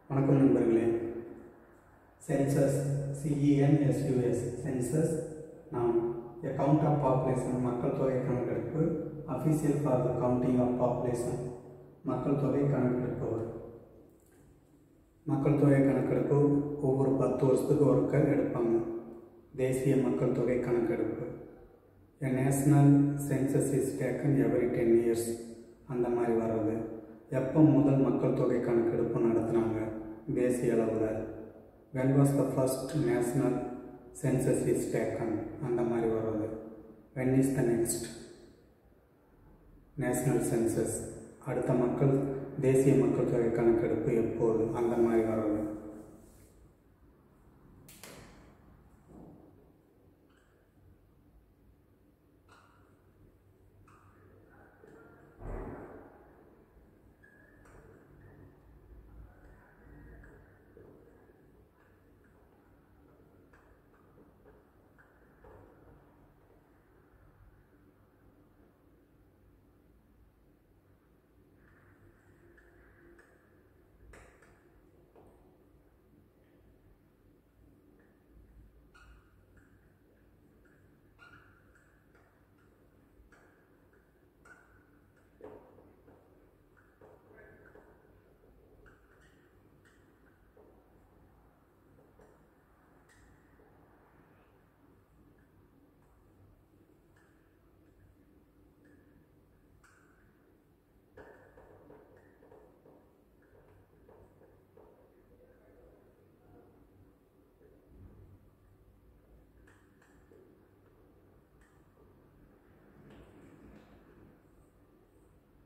வணக்கம் நண்பர்களே census C E N S U S census நாம் a count of population மக்கள் தொகை கணக்கெடுப்பு official for the counting of population மக்கள் தொகை கணக்கெடுப்பவர் மக்கள் தொகை கணக்கெடுப்பு ஒவ்வொரு பத்து வருஷத்துக்கு ஒருக்க எடுப்பாங்க தேசிய மக்கள் தொகை கணக்கெடுப்பு a national census is taken every ten years அந்த மாதிரி வர்றது எப்போ முதல் மக்கள் தொகை கணக்கெடுப்பு நடத்துனாங்க தேசிய அளவில் when was the first national census is taken அந்த மாதிரி வர்றது when is the next national census அடுத்த மக்கள் தேசிய மக்கள் தொகை கணக்கெடுப்பு எப்போது அந்த மாதிரி வர்றது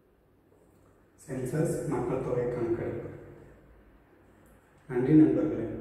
சென்சஸ் மக்கள் தொகை கணக்கெடுப்பு நன்றி நண்பர்களே